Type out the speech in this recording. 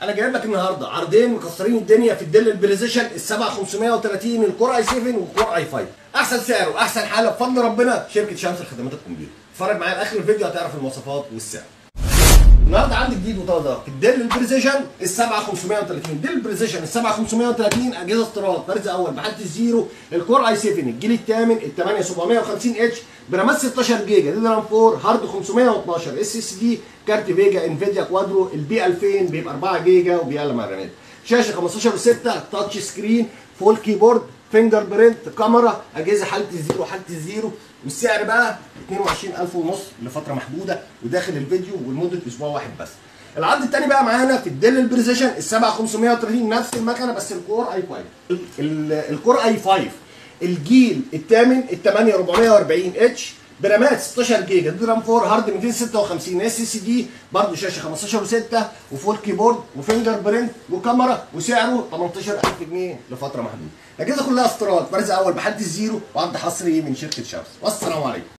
انا جايب لك النهارده عرضين مكسرين الدنيا في الديل البريزيشن ال 7530 الكور اي 7 والكور اي 5 احسن سعر واحسن حاله بفضل ربنا شركه شمس الخدمات الكمبيوتر اتفرج معايا لاخر الفيديو هتعرف المواصفات والسعر النهارده عندي جديد وطازه في الديل البريزيشن ال 7530 ديل البريزيشن ال 7530 اجهزه استيراد فرز اول بحاله الزيرو الكور اي 7 الجيل الثامن ال 8750 اتش برامات 16 جيجا دي رام 4 هارد 512 اس اس دي كارت فيجا انفيديا كوادرو البي 2000 بيبقى 4 جيجا وبيقل مع الرامات شاشه 15 و6 تاتش سكرين فول كيبورد فينجر برنت كاميرا اجهزه حاله الزيرو حاله الزيرو والسعر بقى 22000 ونص لفتره محدوده وداخل الفيديو ولمده اسبوع واحد بس العرض الثاني بقى معانا في الديل البريزيشن ال 7530 نفس المكنه بس الكور اي 5 الكور اي 5 الجيل الثامن ال 8440 اتش برامات 16 جيجا دي رام 4 هارد 256 اس اس دي برضه شاشه 15 و6 وفول كيبورد وفينجر برنت وكاميرا وسعره 18000 جنيه لفتره محدوده الاجهزه كلها استيراد فرز اول بحد الزيرو وعرض حصري من شركه شمس والسلام عليكم